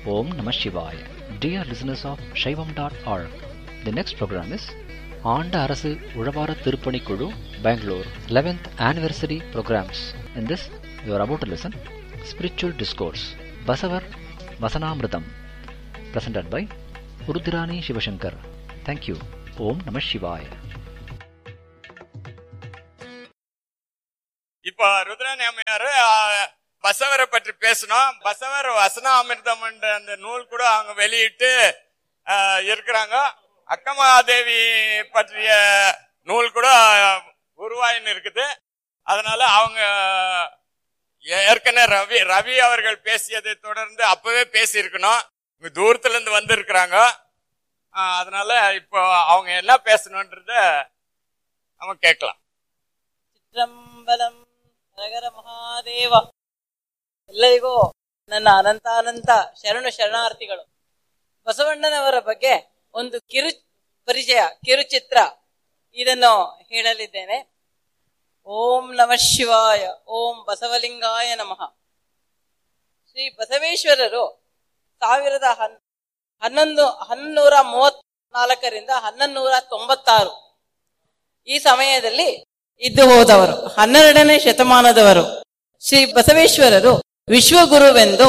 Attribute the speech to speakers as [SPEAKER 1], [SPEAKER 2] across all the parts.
[SPEAKER 1] Om Namah Shivaya. Dear listeners of Shaivam.org, the next program is ஆண்ட அரசு உழவார திருப்பணி குழு Bangalore 11th anniversary programs in this you are about to listen spiritual discourse பசவர் வசனாமிருதம் presented by உருத்திராணி Sivasankar thank you ஓம் நம சிவாய
[SPEAKER 2] இப்போ ருத்ராணி அம்மையார் பசவரை பற்றி பேசணும் பசவர் வசனாமிர்தம் என்ற அந்த நூல் கூட அவங்க வெளியிட்டு ஆ, இருக்கிறாங்க அக்கமாதேவி பற்றிய நூல் கூட உருவாயின்னு இருக்குது அதனால அவங்க ஏற்கனவே ரவி ரவி அவர்கள் பேசியதை தொடர்ந்து அப்பவே பேசியிருக்கணும் இங்க தூரத்துல இருந்து வந்திருக்கிறாங்க ஆ, அதனால இப்போ அவங்க என்ன பேசணுன்றத நம்ம கேட்கலாம்
[SPEAKER 3] ಚಿತ್ರಂಬಲಂ ಹರಗರ ಮಹಾದೇವ ಎಲ್ಲರಿಗೂ ನನ್ನ ಅನಂತ ಅನಂತ ಶರಣು ಶರಣಾರ್ಥಿಗಳು ಬಸವಣ್ಣನವರ ಬಗ್ಗೆ ಒಂದು ಕಿರು ಪರಿಚಯ ಕಿರುಚಿತ್ರ ಇದನ್ನು ಹೇಳಲಿದ್ದೇನೆ ಓಂ ನಮಃ ಶಿವಾಯ ಓಂ ಬಸವಲಿಂಗಾಯ ನಮಃ ಶ್ರೀ ಬಸವೇಶ್ವರರು ಸಾವಿರದ ಹನ್ ಹನ್ನೊಂದು ಹನ್ನೂರ ಮೂವತ್ನಾಲ್ಕರಿಂದ ಹನ್ನೊಂದೂರ ತೊಂಬತ್ತಾರು ಈ ಸಮಯದಲ್ಲಿ ಇದ್ದು ಹೋದವರು ಹನ್ನೆರಡನೇ ಶತಮಾನದವರು ಶ್ರೀ ಬಸವೇಶ್ವರರು ವಿಶ್ವಗುರುವೆಂದು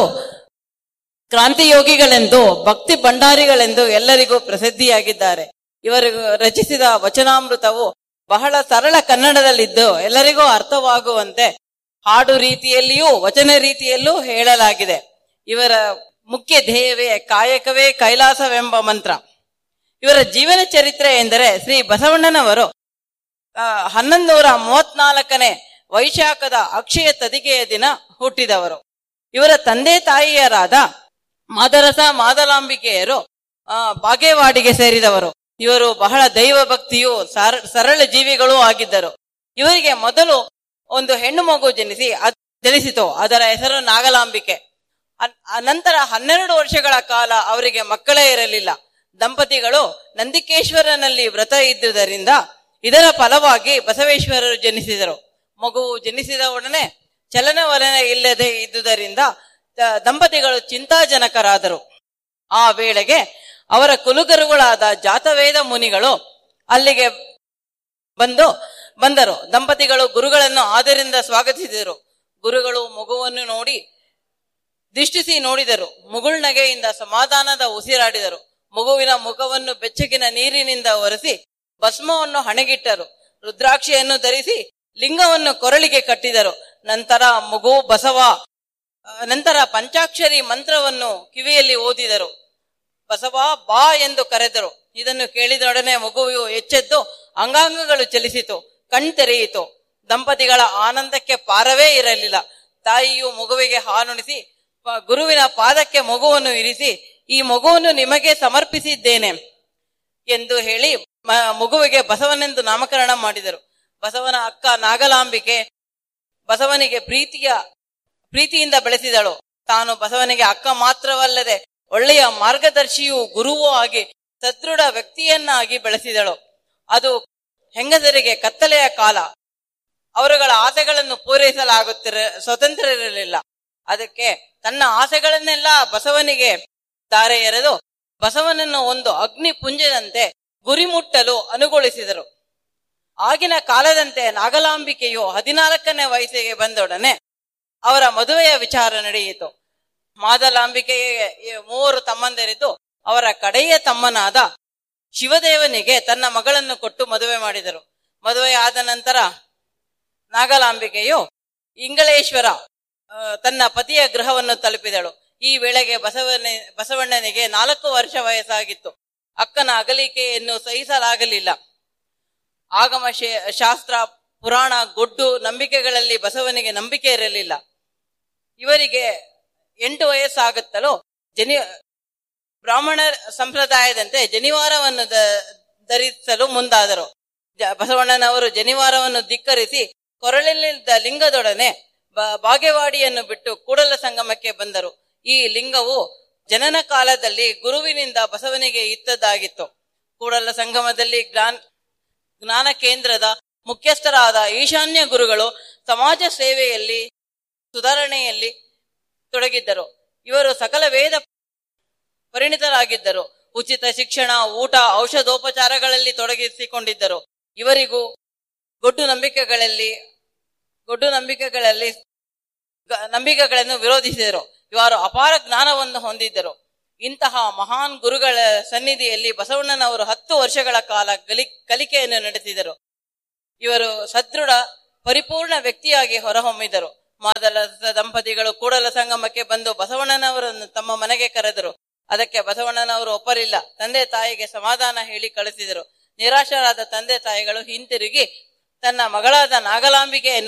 [SPEAKER 3] ಕ್ರಾಂತಿಯೋಗಿಗಳೆಂದು ಭಕ್ತಿ ಭಂಡಾರಿಗಳೆಂದು ಎಲ್ಲರಿಗೂ ಪ್ರಸಿದ್ಧಿಯಾಗಿದ್ದಾರೆ ಇವರು ರಚಿಸಿದ ವಚನಾಮೃತವು ಬಹಳ ಸರಳ ಕನ್ನಡದಲ್ಲಿದ್ದು ಎಲ್ಲರಿಗೂ ಅರ್ಥವಾಗುವಂತೆ ಹಾಡು ರೀತಿಯಲ್ಲಿಯೂ ವಚನ ರೀತಿಯಲ್ಲೂ ಹೇಳಲಾಗಿದೆ ಇವರ ಮುಖ್ಯ ಧ್ಯೇಯವೇ ಕಾಯಕವೇ ಕೈಲಾಸವೆಂಬ ಮಂತ್ರ ಇವರ ಜೀವನ ಚರಿತ್ರೆ ಎಂದರೆ ಶ್ರೀ ಬಸವಣ್ಣನವರು ಆ, ಹನ್ನೊಂದೂರ ಮೂವತ್ನಾಲ್ಕನೇ ವೈಶಾಖದ ಅಕ್ಷಯ ತದಿಗೆಯ ದಿನ ಹುಟ್ಟಿದವರು ಇವರ ತಂದೆ ತಾಯಿಯರಾದ ಮಾದರಸ ಮಾದಲಾಂಬಿಕೆಯರು ಆ, ಬಾಗೇವಾಡಿಗೆ ಸೇರಿದವರು ಇವರು ಬಹಳ ದೈವ ಭಕ್ತಿಯು ಸರ- ಸರಳ ಜೀವಿಗಳೂ ಆಗಿದ್ದರು ಇವರಿಗೆ ಮೊದಲು ಒಂದು ಹೆಣ್ಣು ಮಗು ಜನಿಸಿ ಅದ್ ಜನಿಸಿತು ಅದರ ಹೆಸರು ನಾಗಲಾಂಬಿಕೆ ಅನ್- ಅನಂತರ ಹನ್ನೆರಡು ವರ್ಷಗಳ ಕಾಲ ಅವರಿಗೆ ಮಕ್ಕಳೇ ಇರಲಿಲ್ಲ ದಂಪತಿಗಳು ನಂದಿಕೇಶ್ವರನಲ್ಲಿ ವ್ರತ ಇದ್ದುದರಿಂದ ಇದರ ಫಲವಾಗಿ ಬಸವೇಶ್ವರರು ಜನಿಸಿದರು ಮಗುವು ಜನಿಸಿದ ಒಡನೆ ಚಲನವಲನ ಇಲ್ಲದೆ ಇದ್ದುದರಿಂದ ದ- ದಂಪತಿಗಳು ಚಿಂತಾಜನಕರಾದರು ಆ ವೇಳೆಗೆ ಅವರ ಕುಲುಗರುಗಳಾದ ಜಾತವೇದ ಮುನಿಗಳು ಅಲ್ಲಿಗೆ ಬಂದು ಬಂದರು ದಂಪತಿಗಳು ಗುರುಗಳನ್ನು ಆದರಿಂದ ಸ್ವಾಗತಿಸಿದರು ಗುರುಗಳು ಮಗುವನ್ನು ನೋಡಿ ದಿಷ್ಟಿಸಿ ನೋಡಿದರು ಮುಗುಳ್ನಗೆಯಿಂದ ಸಮಾಧಾನದ ಉಸಿರಾಡಿದರು ಮಗುವಿನ ಮುಖವನ್ನು ಬೆಚ್ಚಗಿನ ನೀರಿನಿಂದ ಒರೆಸಿ ಭಸ್ಮವನ್ನು ಹಣೆಗಿಟ್ಟರು ರುದ್ರಾಕ್ಷಿಯನ್ನು ಧರಿಸಿ ಲಿಂಗವನ್ನು ಕೊರಳಿಗೆ ಕಟ್ಟಿದರು ನಂತರ ಮಗು ಬಸವ ಆ, ನಂತರ ಪಂಚಾಕ್ಷರಿ ಮಂತ್ರವನ್ನು ಕಿವಿಯಲ್ಲಿ ಓದಿದರು ಬಸವ ಬಾ ಎಂದು ಕರೆದರು ಇದನ್ನು ಕೇಳಿದೊಡನೆ ಮಗುವು ಎಚ್ಚೆದ್ದು ಅಂಗಾಂಗಗಳು ಚಲಿಸಿತು ಕಣ್ತೆರೆಯಿತು ದಂಪತಿಗಳ ಆನಂದಕ್ಕೆ ಪಾರವೇ ಇರಲಿಲ್ಲ ತಾಯಿಯು ಮಗುವಿಗೆ ಹಾಲುಣಿಸಿ ಪ- ಗುರುವಿನ ಪಾದಕ್ಕೆ ಮಗುವನ್ನು ಇರಿಸಿ ಈ ಮಗುವನ್ನು ನಿಮಗೆ ಸಮರ್ಪಿಸಿದ್ದೇನೆ ಎಂದು ಹೇಳಿ ಮ- ಮಗುವಿಗೆ ಬಸವನೆಂದು ನಾಮಕರಣ ಮಾಡಿದರು ಬಸವನ ಅಕ್ಕ ನಾಗಲಾಂಬಿಕೆ ಬಸವನಿಗೆ ಪ್ರೀತಿಯ ಪ್ರೀತಿಯಿಂದ ಬೆಳೆಸಿದಳು ತಾನು ಬಸವನಿಗೆ ಅಕ್ಕ ಮಾತ್ರವಲ್ಲದೆ ಒಳ್ಳೆಯ ಮಾರ್ಗದರ್ಶಿಯೂ ಗುರುವೂ ಆಗಿ ಸದೃಢ ವ್ಯಕ್ತಿಯನ್ನಾಗಿ ಬೆಳೆಸಿದಳು ಅದು ಹೆಂಗಸರಿಗೆ ಕತ್ತಲೆಯ ಕಾಲ ಅವರುಗಳ ಆಸೆಗಳನ್ನು ಪೂರೈಸಲಾಗುತ್ತಿರ ಸ್ವತಂತ್ರ ಇರಲಿಲ್ಲ ಅದಕ್ಕೆ ತನ್ನ ಆಸೆಗಳನ್ನೆಲ್ಲ ಬಸವನಿಗೆ ತಾರೆ ಎರೆದು ಬಸವನನ್ನು ಒಂದು ಅಗ್ನಿ ಪುಂಜದಂತೆ ಗುರಿ ಮುಟ್ಟಲು ಅನುಗೊಳಿಸಿದರು ಆಗಿನ ಕಾಲದಂತೆ ನಾಗಲಾಂಬಿಕೆಯು ಹದಿನಾಲ್ಕನೇ ವಯಸ್ಸಿಗೆ ಬಂದೊಡನೆ ಅವರ ಮದುವೆಯ ವಿಚಾರ ನಡೆಯಿತು ಮಾದಲಾಂಬಿಕೆಗೆ ಈ ಮೂವರು ತಮ್ಮಂದಿರಿದ್ದು ಅವರ ಕಡೆಯ ತಮ್ಮನಾದ ಶಿವದೇವನಿಗೆ ತನ್ನ ಮಗಳನ್ನು ಕೊಟ್ಟು ಮದುವೆ ಮಾಡಿದರು ಮದುವೆ ಆದ ನಂತರ ನಾಗಲಾಂಬಿಕೆಯು ಇಂಗಳೇಶ್ವರ ಆ, ತನ್ನ ಪತಿಯ ಗೃಹವನ್ನು ತಲುಪಿದಳು ಈ ವೇಳೆಗೆ ಬಸವನ ಬಸವಣ್ಣನಿಗೆ ನಾಲ್ಕು ವರ್ಷ ವಯಸ್ಸಾಗಿತ್ತು ಅಕ್ಕನ ಅಗಲಿಕೆಯನ್ನು ಸಹಿಸಲಾಗಲಿಲ್ಲ ಆಗಮ ಶೇ- ಶಾಸ್ತ್ರ ಪುರಾಣ ಗೊಡ್ಡು ನಂಬಿಕೆಗಳಲ್ಲಿ ಬಸವನಿಗೆ ನಂಬಿಕೆ ಇರಲಿಲ್ಲ ಇವರಿಗೆ ಎಂಟು ವಯಸ್ಸಾಗುತ್ತಲೋ ಜನಿ ಬ್ರಾಹ್ಮಣ ಸಂಪ್ರದಾಯದಂತೆ ಜನಿವಾರವನ್ನು ದ- ಧರಿಸಲು ಮುಂದಾದರು ಜ- ಬಸವಣ್ಣನವರು ಜನಿವಾರವನ್ನು ಧಿಕ್ಕರಿಸಿ ಕೊರಳಲ್ಲಿದ್ದ ಲಿಂಗದೊಡನೆ ಬ- ಬಾಗೇವಾಡಿಯನ್ನು ಬಿಟ್ಟು ಕೂಡಲ ಸಂಗಮಕ್ಕೆ ಬಂದರು ಈ ಲಿಂಗವು ಜನನ ಕಾಲದಲ್ಲಿ ಗುರುವಿನಿಂದ ಬಸವನಿಗೆ ಇತ್ತದ್ದಾಗಿತ್ತು ಕೂಡಲ ಸಂಗಮದಲ್ಲಿ ಜ್ಞಾನ ಜ್ಞಾನ ಕೇಂದ್ರದ ಮುಖ್ಯಸ್ಥರಾದ ಈಶಾನ್ಯ ಗುರುಗಳು ಸಮಾಜ ಸೇವೆಯಲ್ಲಿ ಸುಧಾರಣೆಯಲ್ಲಿ ತೊಡಗಿದ್ದರು ಇವರು ಸಕಲ ವೇದ ಪರಿಣಿತರಾಗಿದ್ದರು ಉಚಿತ ಶಿಕ್ಷಣ ಊಟ ಔಷಧೋಪಚಾರಗಳಲ್ಲಿ ತೊಡಗಿಸಿಕೊಂಡಿದ್ದರು ಇವರಿಗೂ ಗೊಡ್ಡು ನಂಬಿಕೆಗಳಲ್ಲಿ ಗೊಡ್ಡು ನಂಬಿಕೆಗಳಲ್ಲಿ ಗ- ನಂಬಿಕೆಗಳನ್ನು ವಿರೋಧಿಸಿದರು ಇವರು ಅಪಾರ ಜ್ಞಾನವನ್ನು ಹೊಂದಿದ್ದರು ಇಂತಹ ಮಹಾನ್ ಗುರುಗಳ ಸನ್ನಿಧಿಯಲ್ಲಿ ಬಸವಣ್ಣನವರು ಹತ್ತು ವರ್ಷಗಳ ಕಾಲ ಗಲಿ ಕಲಿಕೆಯನ್ನು ನಡೆಸಿದರು ಇವರು ಸದೃಢ ಪರಿಪೂರ್ಣ ವ್ಯಕ್ತಿಯಾಗಿ ಹೊರಹೊಮ್ಮಿದರು ಮಾದಲ ದಂಪತಿಗಳು ಕೂಡಲ ಸಂಗಮಕ್ಕೆ ಬಂದು ಬಸವಣ್ಣನವರನ್ನು ತಮ್ಮ ಮನೆಗೆ ಕರೆದರು ಅದಕ್ಕೆ ಬಸವಣ್ಣನವರು ಒಪ್ಪಲಿಲ್ಲ ತಂದೆ ತಾಯಿಗೆ ಸಮಾಧಾನ ಹೇಳಿ ಕಳಿಸಿದರು ನಿರಾಶರಾದ ತಂದೆ ತಾಯಿಗಳು ಹಿಂತಿರುಗಿ ತನ್ನ ಮಗಳಾದ ನಾಗಲಾಂಬಿಕೆ ಎನ್ನುವ